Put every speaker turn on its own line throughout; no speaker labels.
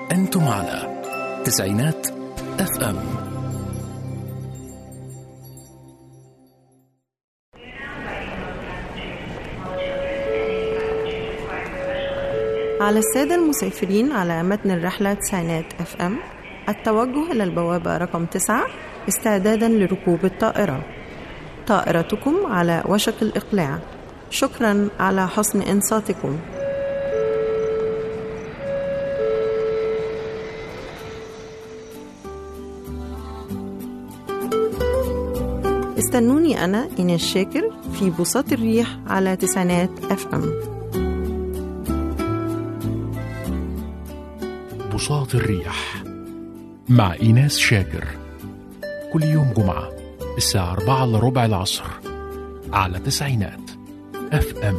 أنتم على تسعينات اف ام
على السادة المسافرين على متن الرحلة تسعينات اف ام التوجه إلى البوابة رقم تسعة استعدادا لركوب الطائرة طائرتكم على وشك الإقلاع شكرا على حسن إنصاتكم استنوني أنا إيناس شاكر في بساط الريح على تسعينات اف ام
بساط الريح مع إيناس شاكر كل يوم جمعة الساعة أربعة إلا ربع العصر على تسعينات اف ام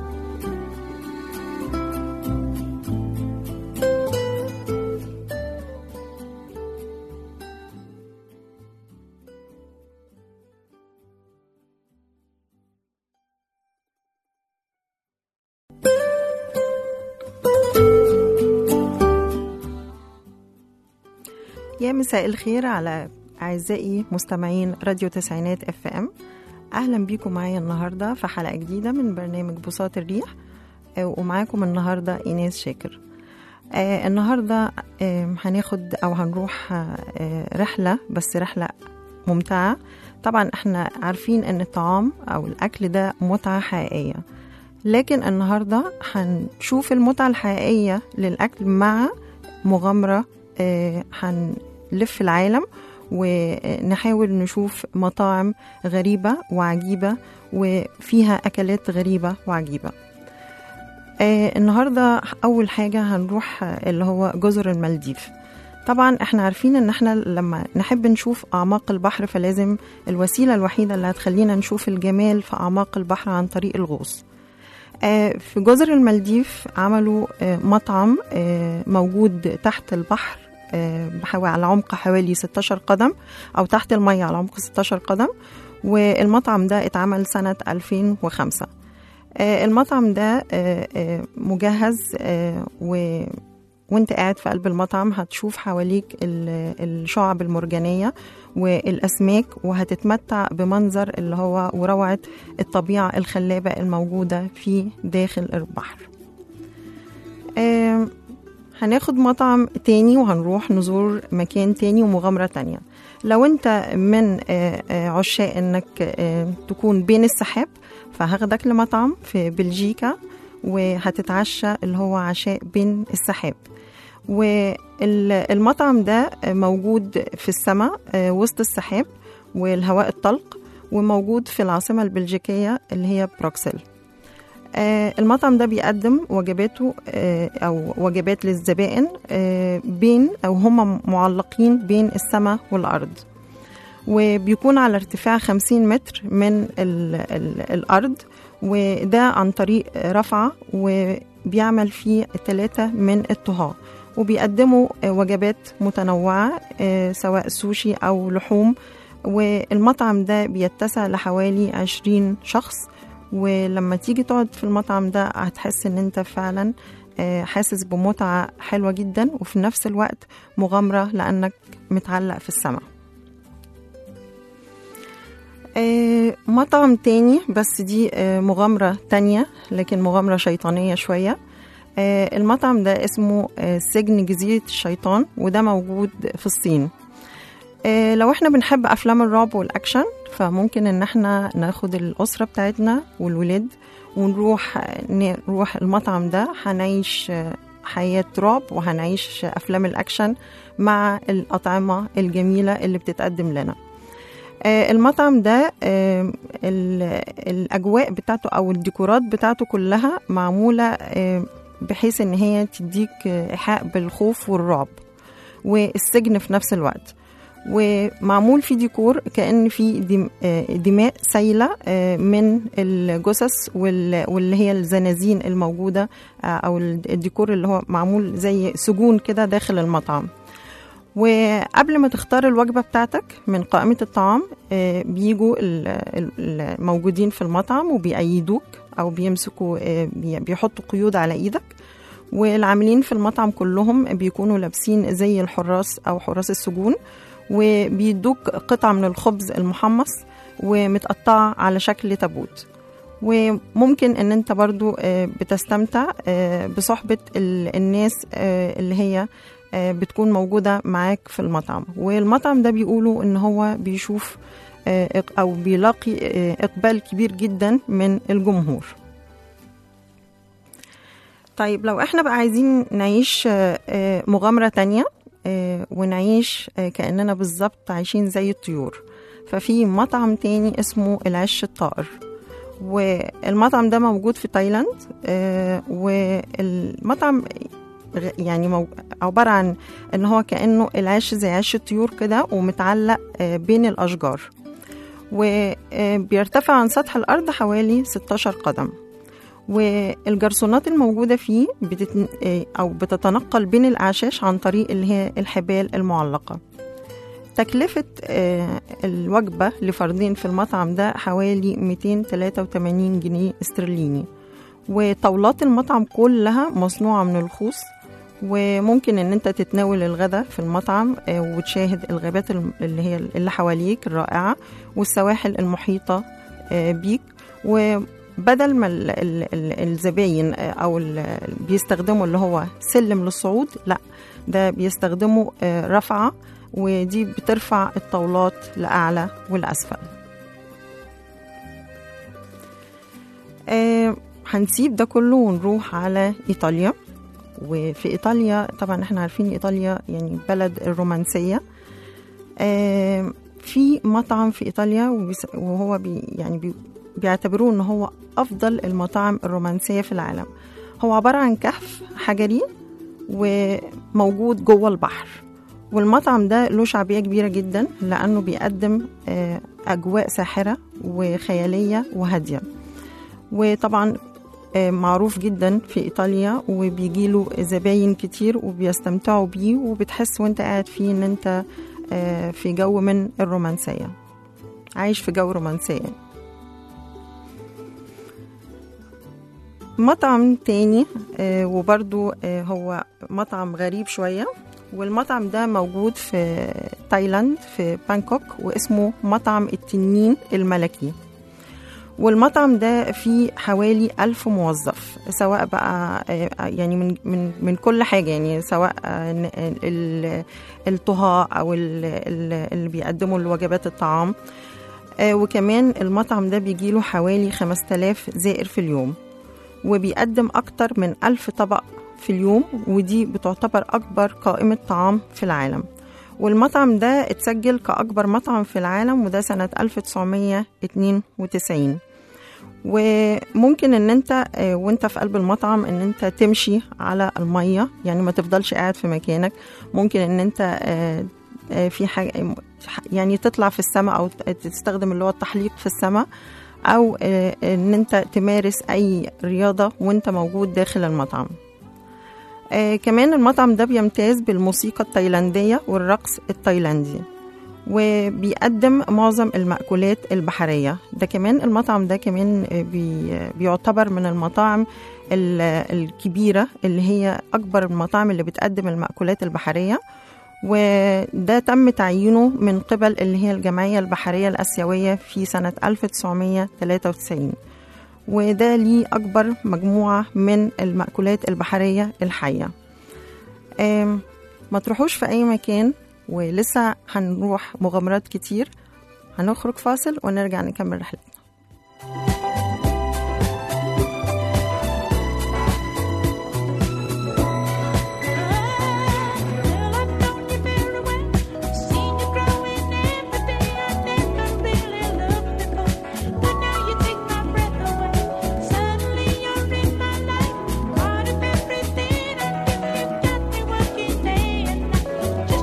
يا مساء الخير على أعزائي مستمعين راديو تسعينات اف ام أهلا بيكم معايا النهاردة في حلقة جديدة من برنامج بساط الريح آه، ومعاكم النهاردة إيناس شاكر آه النهاردة آه هناخد أو هنروح آه رحلة بس رحلة ممتعة طبعا احنا عارفين ان الطعام أو الأكل ده متعة حقيقية لكن النهاردة هنشوف المتعة الحقيقية للأكل مع مغامرة آه، هنلف العالم ونحاول نشوف مطاعم غريبة وعجيبة وفيها أكلات غريبة وعجيبة آه، النهاردة أول حاجة هنروح آه، اللي هو جزر المالديف طبعا احنا عارفين ان احنا لما نحب نشوف اعماق البحر فلازم الوسيله الوحيده اللي هتخلينا نشوف الجمال في اعماق البحر عن طريق الغوص آه، في جزر المالديف عملوا آه، مطعم آه، موجود تحت البحر آه، بحوالي على عمق حوالي 16 قدم أو تحت المية على عمق 16 قدم والمطعم ده اتعمل سنة 2005 آه، المطعم ده آه، آه، مجهز آه، و وانت قاعد في قلب المطعم هتشوف حواليك ال- الشعب المرجانية والأسماك وهتتمتع بمنظر اللي هو وروعة الطبيعة الخلابة الموجودة في داخل البحر آه هناخد مطعم تاني وهنروح نزور مكان تاني ومغامرة تانية لو انت من آه، آه، عشاق انك آه، تكون بين السحاب فهاخدك لمطعم في بلجيكا وهتتعشى اللي هو عشاء بين السحاب والمطعم ده موجود في السماء آه، وسط السحاب والهواء الطلق وموجود في العاصمة البلجيكية اللي هي بروكسل آه، المطعم ده بيقدم وجباته آه، أو وجبات للزبائن آه، بين أو هم معلقين بين السماء والأرض وبيكون على ارتفاع 50 متر من ال ال الأرض وده عن طريق رفعة وبيعمل فيه ثلاثة من الطهاة وبيقدموا آه، وجبات متنوعة آه، سواء سوشي أو لحوم والمطعم ده بيتسع لحوالي 20 شخص ولما تيجي تقعد في المطعم ده هتحس ان انت فعلا آه، حاسس بمتعة حلوة جدا وفي نفس الوقت مغامرة لأنك متعلق في السماء آه، مطعم تاني بس دي آه، مغامرة تانية لكن مغامرة شيطانية شوية آه، المطعم ده اسمه آه، سجن جزيرة الشيطان وده موجود في الصين آه، لو احنا بنحب افلام الرعب والاكشن فممكن ان احنا ناخد الاسره بتاعتنا والولاد ونروح نروح المطعم ده هنعيش آه، حياه رعب وهنعيش افلام الاكشن مع الاطعمه الجميله اللي بتتقدم لنا آه، المطعم ده آه، ال- الاجواء بتاعته او الديكورات بتاعته كلها معموله آه، بحيث ان هي تديك آه، ايحاء بالخوف والرعب والسجن في نفس الوقت ومعمول فيه ديكور كأن في دم- آه، دماء سايلة آه، من الجثث وال- واللي هي الزنازين الموجودة آه، أو الديكور اللي هو معمول زي سجون كده داخل المطعم وقبل ما تختار الوجبة بتاعتك من قائمة الطعام آه، بيجوا ال- ال- الموجودين في المطعم وبيأيدوك أو بيمسكوا آه، بي- بيحطوا قيود على إيدك والعاملين في المطعم كلهم بيكونوا لابسين زي الحراس أو حراس السجون وبيدوك قطعة من الخبز المحمص ومتقطعة على شكل تابوت وممكن ان انت برضو آه، بتستمتع آه، بصحبة ال- الناس آه، اللي هي آه، بتكون موجودة معاك في المطعم والمطعم ده بيقولوا ان هو بيشوف آه، إق- او بيلاقي آه، اقبال كبير جدا من الجمهور طيب لو احنا بقى عايزين نعيش آه، آه، مغامرة تانية آه، ونعيش آه، كأننا بالظبط عايشين زي الطيور ففي مطعم تاني اسمه العش الطائر والمطعم ده موجود في تايلاند آه، والمطعم غ- يعني مو- عبارة عن ان هو كأنه العش زي عش الطيور كده ومتعلق آه، بين الأشجار وبيرتفع عن سطح الأرض حوالي 16 قدم والجرسونات الموجودة فيه بتتن... آه، أو بتتنقل بين الأعشاش عن طريق اللي هي الحبال المعلقة تكلفة آه، الوجبة لفردين في المطعم ده حوالي 283 جنيه استرليني وطاولات المطعم كلها مصنوعة من الخوص وممكن ان انت تتناول الغداء في المطعم آه، وتشاهد الغابات الم- اللي هي اللي حواليك الرائعة والسواحل المحيطة آه، بيك وبدل ما ال- ال- ال- الزباين آه، او ال- بيستخدموا اللي هو سلم للصعود لا ده بيستخدموا آه، رفعة ودي بترفع الطاولات لأعلى والأسفل آه، هنسيب ده كله ونروح على إيطاليا وفي إيطاليا طبعا احنا عارفين إيطاليا يعني بلد الرومانسية آه، في مطعم في إيطاليا وبيس- وهو بي يعني بي بيعتبروه ان هو افضل المطاعم الرومانسيه في العالم هو عباره عن كهف حجري وموجود جوه البحر والمطعم ده له شعبيه كبيره جدا لانه بيقدم آه، اجواء ساحره وخياليه وهاديه وطبعا آه، معروف جدا في ايطاليا وبيجيله زباين كتير وبيستمتعوا بيه وبتحس وانت قاعد فيه ان انت آه، في جو من الرومانسيه عايش في جو رومانسيه مطعم تاني آه، وبرضو آه، هو مطعم غريب شوية والمطعم ده موجود في تايلاند في بانكوك واسمه مطعم التنين الملكي والمطعم ده فيه حوالي ألف موظف سواء بقى آه، يعني من من من كل حاجة يعني سواء آه، ن- ال- الطهاة أو ال- ال- اللي بيقدموا الوجبات الطعام آه، وكمان المطعم ده بيجيله حوالي 5000 زائر في اليوم وبيقدم أكتر من ألف طبق في اليوم ودي بتعتبر أكبر قائمة طعام في العالم والمطعم ده اتسجل كأكبر مطعم في العالم وده سنة 1992 وممكن ان انت آه، وانت في قلب المطعم ان انت تمشي على المية يعني ما تفضلش قاعد في مكانك ممكن ان انت آه، آه، في حاجة يعني تطلع في السماء او تستخدم اللي هو التحليق في السماء او آه، ان انت تمارس اي رياضه وانت موجود داخل المطعم آه كمان المطعم ده بيمتاز بالموسيقى التايلانديه والرقص التايلاندي وبيقدم معظم المأكولات البحرية ده كمان المطعم ده كمان آه، بي بيعتبر من المطاعم ال- الكبيرة اللي هي أكبر المطاعم اللي بتقدم المأكولات البحرية وده تم تعيينه من قبل اللي هي الجمعية البحرية الآسيوية في سنة 1993 وده ليه أكبر مجموعة من المأكولات البحرية الحية آم، ما تروحوش في أي مكان ولسه هنروح مغامرات كتير هنخرج فاصل ونرجع نكمل رحلتنا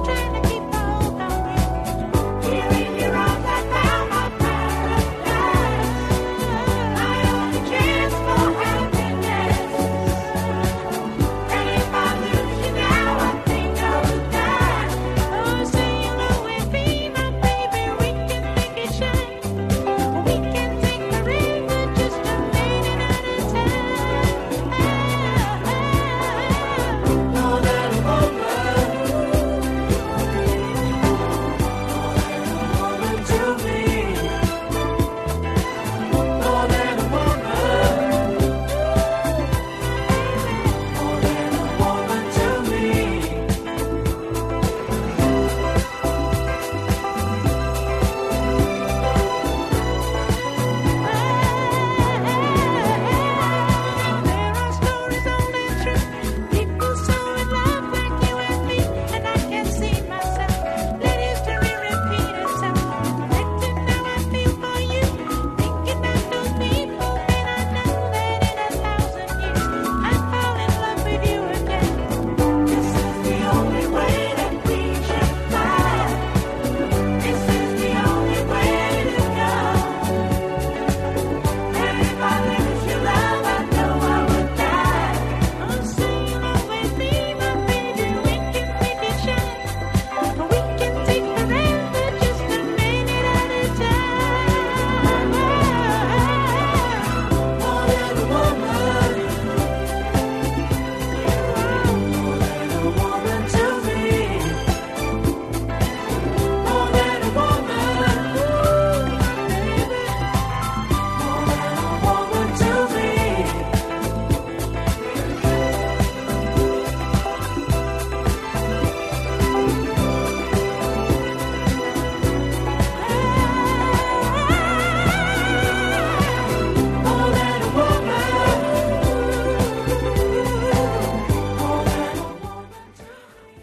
Hearing you on that down my paradise.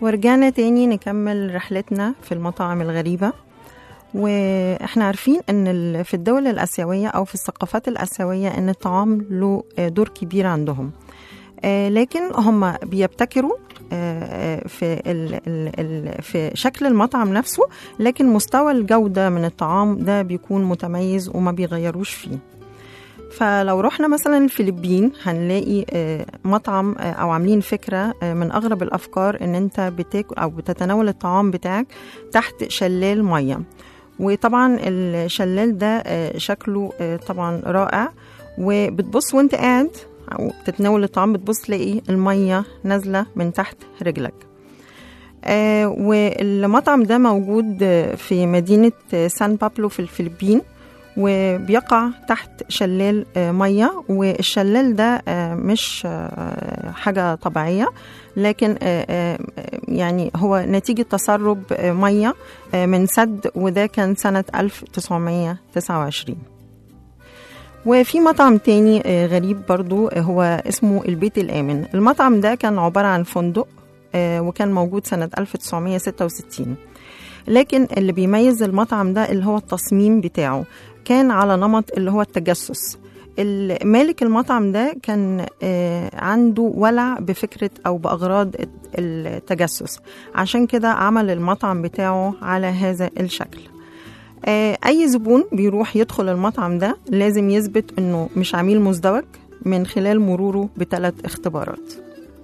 ورجعنا تاني نكمل رحلتنا في المطاعم الغريبة واحنا عارفين ان ال- في الدول الآسيوية أو في الثقافات الآسيوية ان الطعام له آه، دور كبير عندهم آه، لكن هم بيبتكروا آه، آه، في ال ال ال في شكل المطعم نفسه لكن مستوى الجودة من الطعام ده بيكون متميز وما بيغيروش فيه فلو رحنا مثلا الفلبين هنلاقي آه، مطعم آه، او عاملين فكره آه، من اغرب الافكار ان انت بتاكل او بتتناول الطعام بتاعك تحت شلال ميه وطبعا الشلال ده آه، شكله آه، طبعا رائع وبتبص وانت قاعد او بتتناول الطعام بتبص تلاقي الميه نازله من تحت رجلك آه والمطعم ده موجود آه، في مدينة آه، سان بابلو في الفلبين وبيقع تحت شلال آه، مية والشلال ده آه، مش آه، حاجة طبيعية لكن آه، آه، يعني هو نتيجة تسرب آه، مية آه، من سد وده كان سنة 1929 وفي مطعم تاني آه، غريب برضو آه، هو اسمه البيت الآمن المطعم ده كان عبارة عن فندق آه، وكان موجود سنة 1966 لكن اللي بيميز المطعم ده اللي هو التصميم بتاعه كان على نمط اللي هو التجسس مالك المطعم ده كان آه، عنده ولع بفكرة أو بأغراض التجسس عشان كده عمل المطعم بتاعه على هذا الشكل آه، أي زبون بيروح يدخل المطعم ده لازم يثبت إنه مش عميل مزدوج من خلال مروره بثلاث اختبارات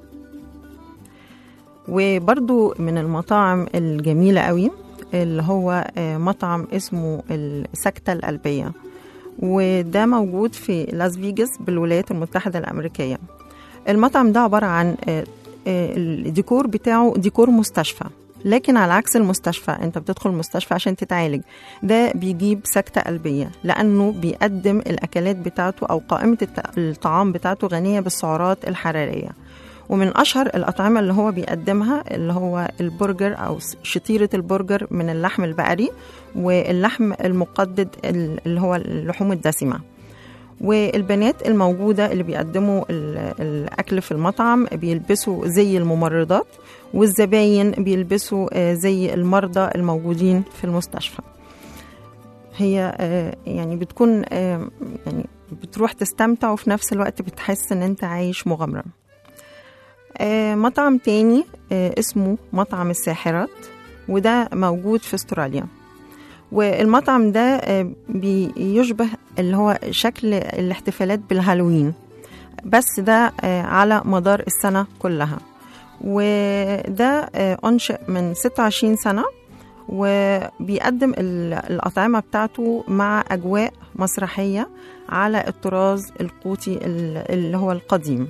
وبرضو من المطاعم الجميلة قوي اللي هو آه، مطعم اسمه السكتة القلبية وده موجود في لاس فيجاس بالولايات المتحدة الأمريكية المطعم ده عبارة عن آه، آه، الديكور بتاعه ديكور مستشفى لكن على عكس المستشفى انت بتدخل المستشفى عشان تتعالج ده بيجيب سكتة قلبية لأنه بيقدم الأكلات بتاعته أو قائمة الت- الطعام بتاعته غنية بالسعرات الحرارية ومن أشهر الأطعمة اللي هو بيقدمها اللي هو البرجر أو شطيرة البرجر من اللحم البقري واللحم المقدد ال- اللي هو اللحوم الدسمة والبنات الموجودة اللي بيقدموا ال- الأكل في المطعم بيلبسوا زي الممرضات والزباين بيلبسوا آه، زي المرضى الموجودين في المستشفى هي آه، يعني بتكون آه، يعني بتروح تستمتع وفي نفس الوقت بتحس ان انت عايش مغامرة آه، مطعم تاني آه، اسمه مطعم الساحرات وده موجود في استراليا والمطعم ده آه، بيشبه اللي هو شكل الاحتفالات بالهالوين بس ده آه، على مدار السنة كلها وده آه، أنشئ من 26 سنة وبيقدم ال- الأطعمة بتاعته مع أجواء مسرحية على الطراز القوطي ال- اللي هو القديم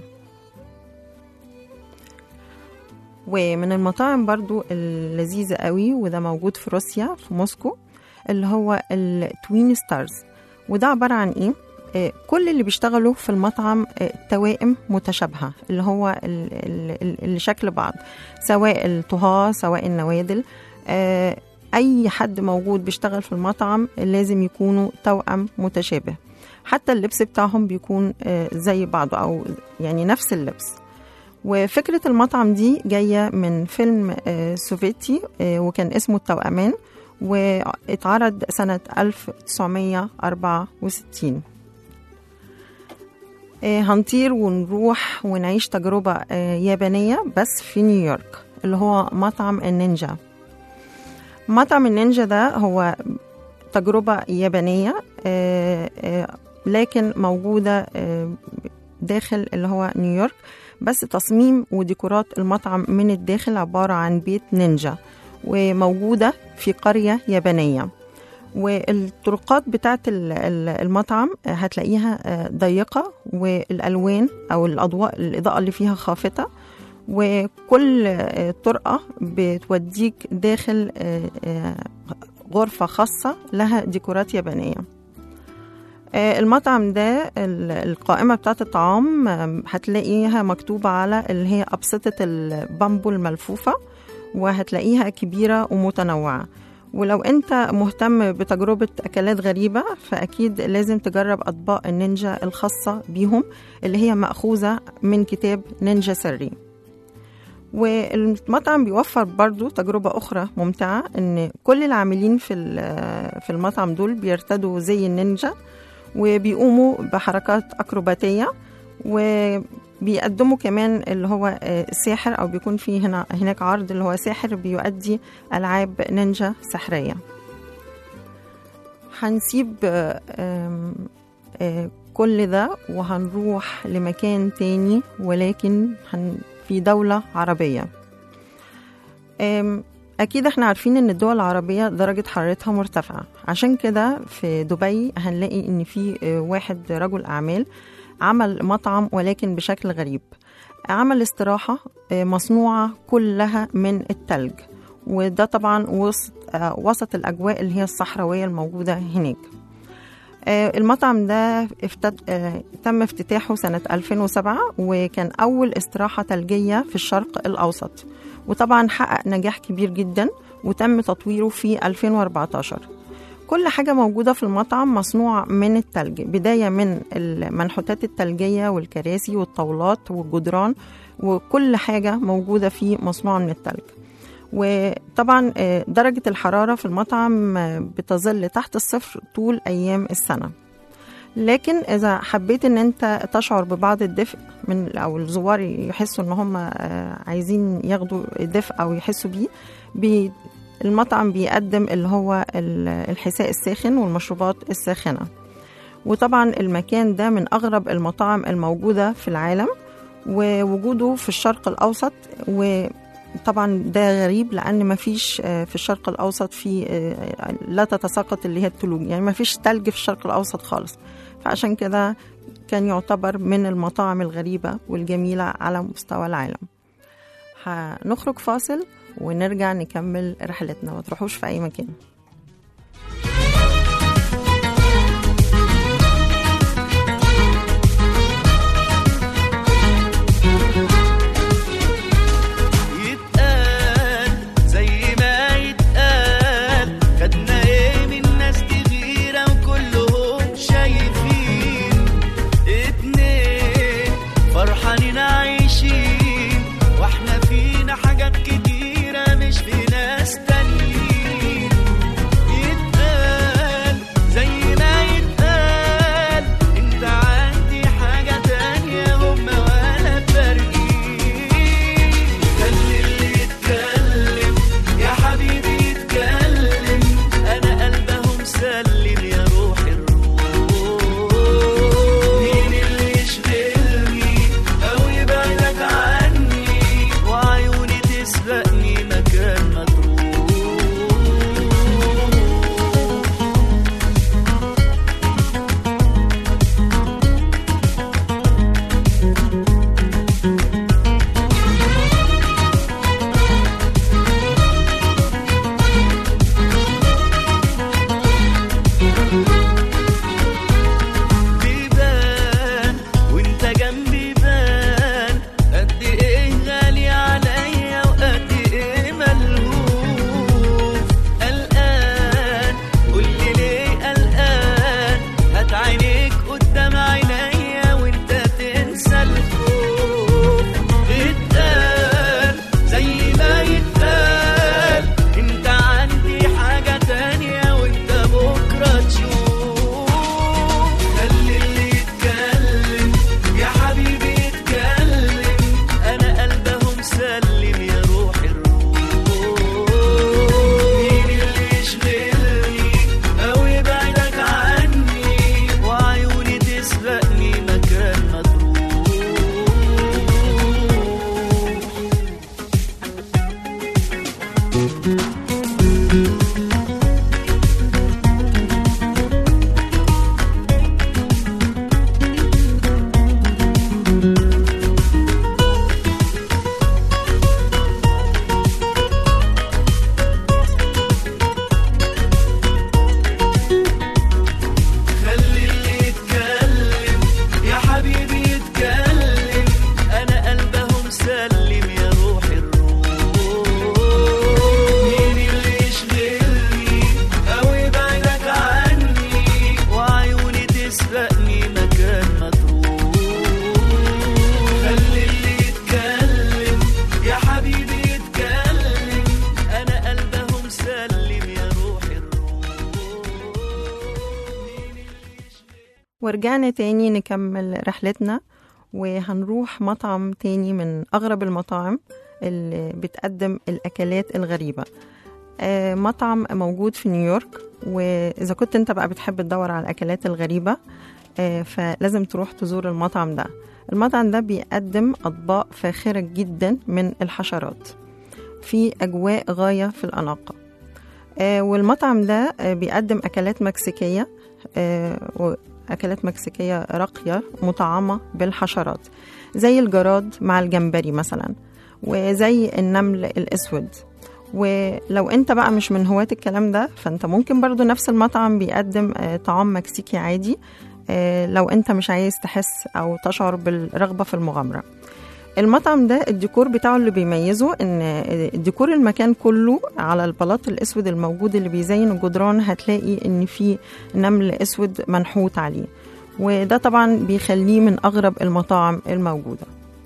ومن المطاعم برضو اللذيذة قوي وده موجود في روسيا في موسكو اللي هو التوين ستارز وده عبارة عن ايه؟ آه، كل اللي بيشتغلوا في المطعم آه، توائم متشابهة اللي هو ال- ال- ال- اللي شكل بعض سواء الطهاة سواء النوادل آه، أي حد موجود بيشتغل في المطعم لازم يكونوا توأم متشابه حتى اللبس بتاعهم بيكون آه، زي بعضه أو يعني نفس اللبس وفكرة المطعم دي جاية من فيلم آه، سوفيتي آه، وكان اسمه التوأمان واتعرض سنة 1964 آه، هنطير ونروح ونعيش تجربة آه، يابانية بس في نيويورك اللي هو مطعم النينجا مطعم النينجا ده هو تجربة يابانية آه، آه، لكن موجودة آه، داخل اللي هو نيويورك بس تصميم وديكورات المطعم من الداخل عبارة عن بيت نينجا وموجودة في قرية يابانية والطرقات بتاعت ال- ال- المطعم هتلاقيها آه، ضيقة والألوان أو الأضواء الإضاءة اللي فيها خافتة وكل آه، طرقة بتوديك داخل آه، آه، غرفة خاصة لها ديكورات يابانية آه، المطعم ده ال- القائمة بتاعت الطعام آم، هتلاقيها مكتوبة على اللي هي أبسطة البامبو الملفوفة وهتلاقيها كبيرة ومتنوعة ولو انت مهتم بتجربة أكلات غريبة فأكيد لازم تجرب أطباق النينجا الخاصة بيهم اللي هي مأخوذة من كتاب نينجا سري والمطعم بيوفر برضو تجربة أخرى ممتعة إن كل العاملين في ال- في المطعم دول بيرتدوا زي النينجا وبيقوموا بحركات أكروباتية وبيقدموا كمان اللي هو آه، الساحر أو بيكون في هنا هناك عرض اللي هو ساحر بيؤدي ألعاب نينجا سحرية هنسيب آه، آم، آه، كل ده وهنروح لمكان تاني ولكن هن في دولة عربية آم، أكيد احنا عارفين إن الدول العربية درجة حرارتها مرتفعة عشان كده في دبي هنلاقي إن في آه، واحد رجل أعمال عمل مطعم ولكن بشكل غريب عمل استراحة آه، مصنوعة كلها من التلج وده طبعا وسط آه، وسط الأجواء اللي هي الصحراوية الموجودة هناك آه، المطعم ده افتت... آه، تم افتتاحه سنة 2007 وكان أول استراحة ثلجية في الشرق الأوسط وطبعا حقق نجاح كبير جدا وتم تطويره في 2014 كل حاجة موجودة في المطعم مصنوعة من التلج بداية من المنحوتات التلجية والكراسي والطاولات والجدران وكل حاجة موجودة فيه مصنوعة من التلج وطبعا آه، درجة الحرارة في المطعم آه، بتظل تحت الصفر طول أيام السنة لكن إذا حبيت إن أنت تشعر ببعض الدفء من أو الزوار يحسوا إن هم آه، عايزين ياخدوا دفء أو يحسوا بيه بي المطعم بيقدم اللي هو ال- الحساء الساخن والمشروبات الساخنة وطبعا المكان ده من أغرب المطاعم الموجودة في العالم ووجوده في الشرق الأوسط وطبعا ده غريب لأن مفيش آه، في الشرق الأوسط في آه، لا تتساقط اللي هي التلوج يعني مفيش تلج في الشرق الأوسط خالص فعشان كده كان يعتبر من المطاعم الغريبة والجميلة على مستوى العالم هنخرج فاصل ونرجع نكمل رحلتنا ما تروحوش في أي مكان
يتقال زي ما يتقال خدنا ايه من ناس كتيرة وكلهم شايفين اتنين فرحانين عايشين واحنا فينا حاجات كتيرة مش في ناس تانيين يتقال زي ما يتقال انت عندي حاجة تانية هم ولا فارقين خلي اللي يتكلم يا حبيبي يتكلم انا قلبهم سلم يا روح الروح مين اللي يشغلني او يبعدك عني وعيوني تسبقني مكان ما تروح بيبان وانت جنبي بان قد ايه غالي عليا وقد ايه ملهوف قلقان قولي ليه قلقان هات عينيك قدام عينيا وانت تنسى الخوف اتقال زي ما يتقال انت عندي حاجة تانية وانت بكرة تشوف خلي اللي يتكلم يا حبيبي يتكلم انا قلبهم سلم يا روح الروح مين اللي يشغلني او يبعدك عني وعيوني تسبقني مكان ما تروح خلي اللي يتكلم يا حبيبي يتكلم انا قلبهم سلم يا روح الروح مين
ورجعنا تاني نكمل رحلتنا وهنروح مطعم تاني من أغرب المطاعم اللي بتقدم الأكلات الغريبة آه، مطعم موجود في نيويورك وإذا كنت أنت بقى بتحب تدور على الأكلات الغريبة آه، فلازم تروح تزور المطعم ده المطعم ده بيقدم أطباق فاخرة جدا من الحشرات في أجواء غاية في الأناقة آه، والمطعم ده آه، بيقدم أكلات مكسيكية آه، وأكلات مكسيكية راقية مطعمة بالحشرات زي الجراد مع الجمبري مثلا وزي النمل الأسود ولو انت بقى مش من هواة الكلام ده فانت ممكن برضو نفس المطعم بيقدم آه، طعام مكسيكي عادي آه، لو انت مش عايز تحس او تشعر بالرغبة في المغامرة المطعم ده الديكور بتاعه اللي بيميزه ان ديكور المكان كله على البلاط الاسود الموجود اللي بيزين الجدران هتلاقي ان في نمل اسود منحوت عليه وده طبعا بيخليه من اغرب المطاعم الموجوده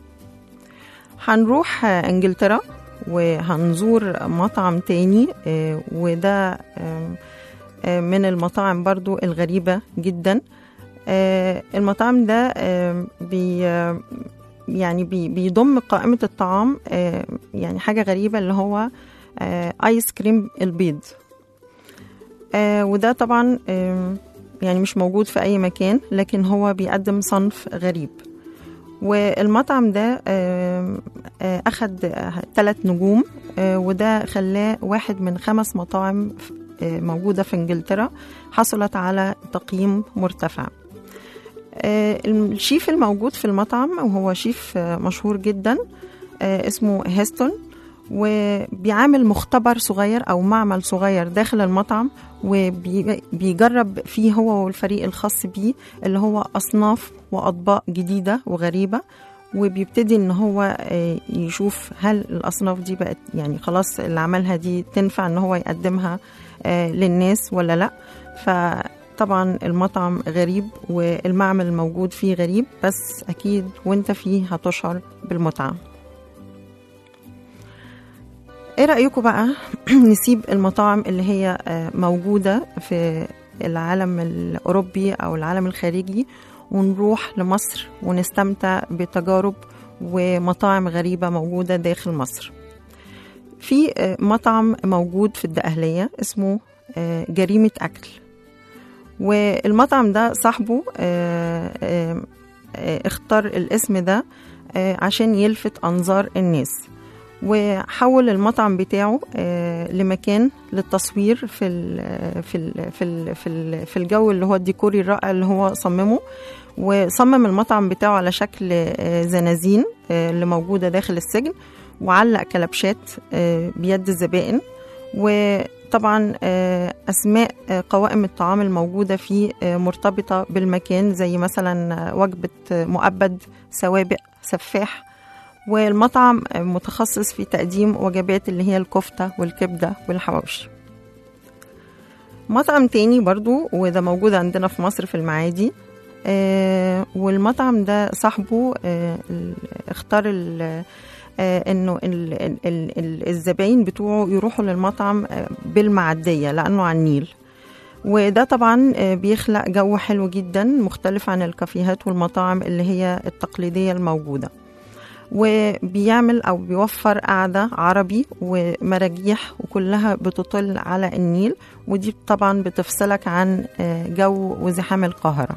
هنروح آه، انجلترا وهنزور مطعم تاني آه، وده آم، آه، من المطاعم برضو الغريبة جدا آه، المطعم ده آم، بي آم، يعني بي بيضم قائمة الطعام آه، يعني حاجة غريبة اللي هو آه، آيس كريم البيض آه، وده طبعا آم، يعني مش موجود في أي مكان لكن هو بيقدم صنف غريب والمطعم ده آم، آه، أخد ثلاث نجوم آه، وده خلاه واحد من خمس مطاعم آه، موجودة في إنجلترا حصلت على تقييم مرتفع آه، الشيف الموجود في المطعم وهو شيف آه، مشهور جدا آه، اسمه هيستون وبيعمل مختبر صغير او معمل صغير داخل المطعم وبيجرب فيه هو والفريق الخاص بيه اللي هو اصناف واطباق جديده وغريبه وبيبتدي ان هو آه، يشوف هل الاصناف دي بقت يعني خلاص اللي عملها دي تنفع ان هو يقدمها آه، للناس ولا لا فطبعا المطعم غريب والمعمل الموجود فيه غريب بس اكيد وانت فيه هتشعر بالمتعه ايه رايكم بقى نسيب المطاعم اللي هي آه، موجوده في العالم الاوروبي او العالم الخارجي ونروح لمصر ونستمتع بتجارب ومطاعم غريبه موجوده داخل مصر في آه، مطعم موجود في الدقهليه اسمه آه، جريمه اكل والمطعم ده صاحبه آه، آه، آه، اختار الاسم ده آه، عشان يلفت انظار الناس وحول المطعم بتاعه آه، لمكان للتصوير في ال في ال في ال في, ال في الجو اللي هو الديكوري الرائع اللي هو صممه وصمم المطعم بتاعه على شكل آه، زنازين آه، اللي موجوده داخل السجن وعلق كلبشات آه، بيد الزبائن وطبعا آه، اسماء آه، قوائم الطعام الموجوده فيه آه، مرتبطه بالمكان زي مثلا آه، وجبه آه، مؤبد سوابق سفاح والمطعم متخصص في تقديم وجبات اللي هي الكفتة والكبدة والحواوشي مطعم تاني برضو وده موجود عندنا في مصر في المعادي آه والمطعم ده صاحبه آه ال- اختار ال- آه انه ال- ال- ال- ال- الزباين بتوعه يروحوا للمطعم آه بالمعدية لانه على النيل وده طبعا آه، بيخلق جو حلو جدا مختلف عن الكافيهات والمطاعم اللي هي التقليدية الموجودة وبيعمل او بيوفر قعده عربي ومراجيح وكلها بتطل على النيل ودي طبعا بتفصلك عن آه، جو وزحام القاهره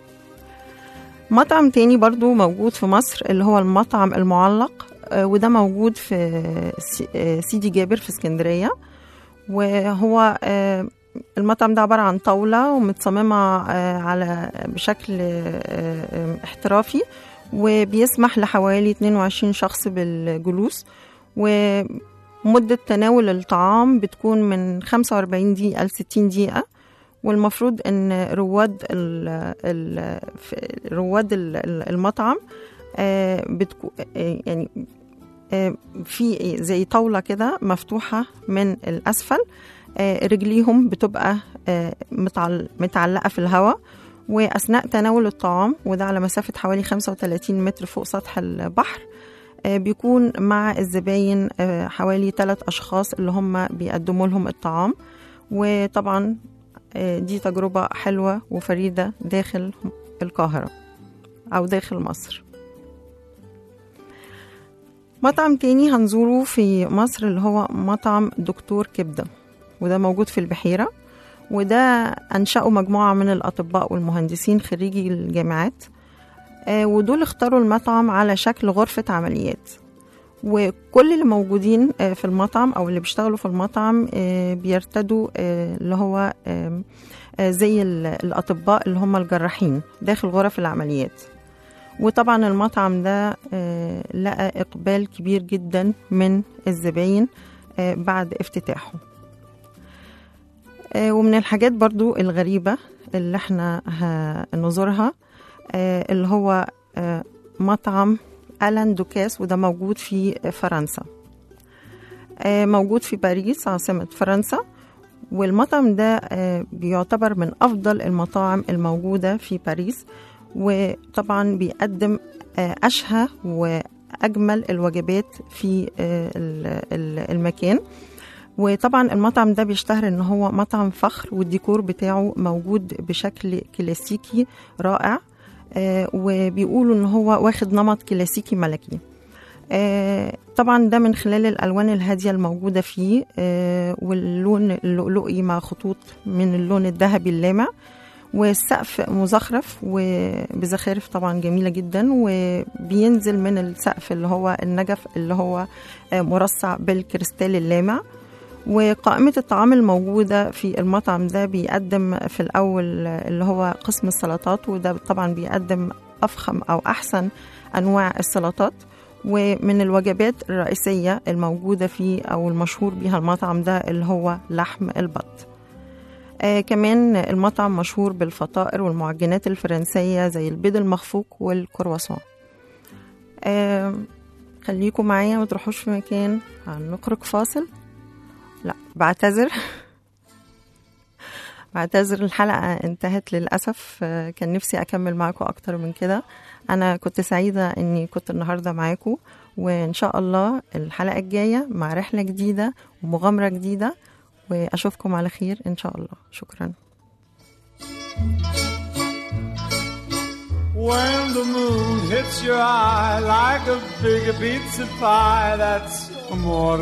مطعم تاني برضو موجود في مصر اللي هو المطعم المعلق آه، وده موجود في سي- آه، سيدي جابر في اسكندريه وهو آه، المطعم ده عبارة عن طاولة ومتصممة آه، على بشكل آه، آه، احترافي وبيسمح لحوالي 22 شخص بالجلوس ومدة تناول الطعام بتكون من 45 دقيقة ل 60 دقيقة والمفروض ان رواد ال ال في- رواد ال- ال- المطعم آه، بتكو آه، يعني آه، في زي طاولة كده مفتوحة من الأسفل آه، رجليهم بتبقى آه، متعل- متعلقة في الهواء وأثناء تناول الطعام وده على مسافة حوالي 35 متر فوق سطح البحر آه، بيكون مع الزباين آه، حوالي ثلاث أشخاص اللي هم بيقدموا لهم الطعام وطبعا آه، دي تجربة حلوة وفريدة داخل القاهرة أو داخل مصر مطعم تاني هنزوره في مصر اللي هو مطعم دكتور كبدة وده موجود في البحيرة وده أنشأوا مجموعة من الأطباء والمهندسين خريجي الجامعات آه، ودول اختاروا المطعم على شكل غرفة عمليات وكل اللي موجودين آه، في المطعم أو اللي بيشتغلوا في المطعم آه، بيرتدوا آه، اللي هو آم، آه، زي ال- الأطباء اللي هم الجراحين داخل غرف العمليات وطبعا المطعم ده آه، لقى إقبال كبير جدا من الزباين آه، بعد افتتاحه آه، ومن الحاجات برضو الغريبة اللي احنا هنزورها آه، اللي هو آه، مطعم ألان دوكاس وده موجود في فرنسا آه، موجود في باريس عاصمة فرنسا والمطعم ده آه، بيعتبر من أفضل المطاعم الموجودة في باريس وطبعا بيقدم آه، أشهى وأجمل الوجبات في آه، ال- ال- المكان وطبعا المطعم ده بيشتهر ان هو مطعم فخر والديكور بتاعه موجود بشكل كلاسيكي رائع آه، وبيقولوا ان هو واخد نمط كلاسيكي ملكي آه، طبعا ده من خلال الالوان الهاديه الموجوده فيه آه، واللون اللؤلؤي مع خطوط من اللون الذهبي اللامع والسقف مزخرف وبزخارف طبعا جميله جدا وبينزل من السقف اللي هو النجف اللي هو آه، مرصع بالكريستال اللامع وقائمة الطعام الموجودة في المطعم ده بيقدم في الأول اللي هو قسم السلطات وده طبعا بيقدم أفخم أو أحسن أنواع السلطات ومن الوجبات الرئيسية الموجودة فيه أو المشهور بيها المطعم ده اللي هو لحم البط آه كمان المطعم مشهور بالفطائر والمعجنات الفرنسية زي البيض المخفوق والكرواسون آه خليكم معايا ما تروحوش في مكان هنخرج فاصل لا بعتذر بعتذر الحلقة انتهت للأسف آه، كان نفسي أكمل معاكم أكتر من كده أنا كنت سعيدة إني كنت النهاردة معاكم وإن شاء الله الحلقة الجاية مع رحلة جديدة ومغامرة جديدة وأشوفكم على خير إن شاء الله شكراً
When the moon hits your eye like a big pizza pie, that's amore.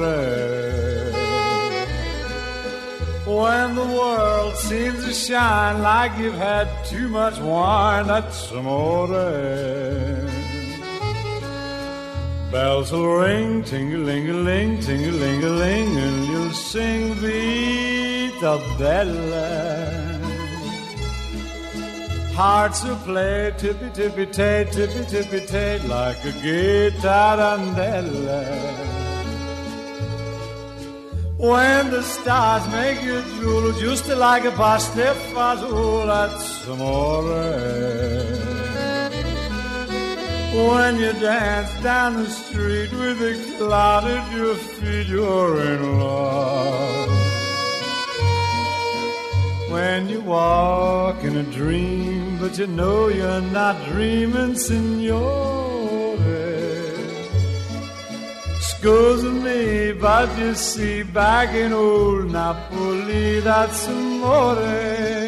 When the world seems to shine like you've had too much wine, that's amore. Bells will ring, ting-a-ling-a-ling, ting-a-ling-a-ling, and you'll sing Vita Bella. Hearts will play tippy tippy tay, tippy tippy tay, like a guitarandella. When the stars make you drool, just like a pasta fazool, that's amore. When you dance down the street with a cloud at your feet, you're in love. When you walk in a dream, but you know you're not dreaming, signore. Excuse me, but you see, back in old Napoli, that's amore.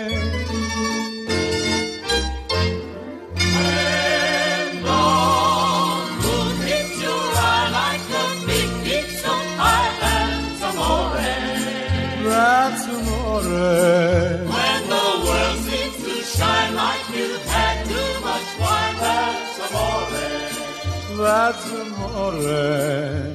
That's amore.
When the world seems to shine like you've had too much wine, that's amore.
That's amore.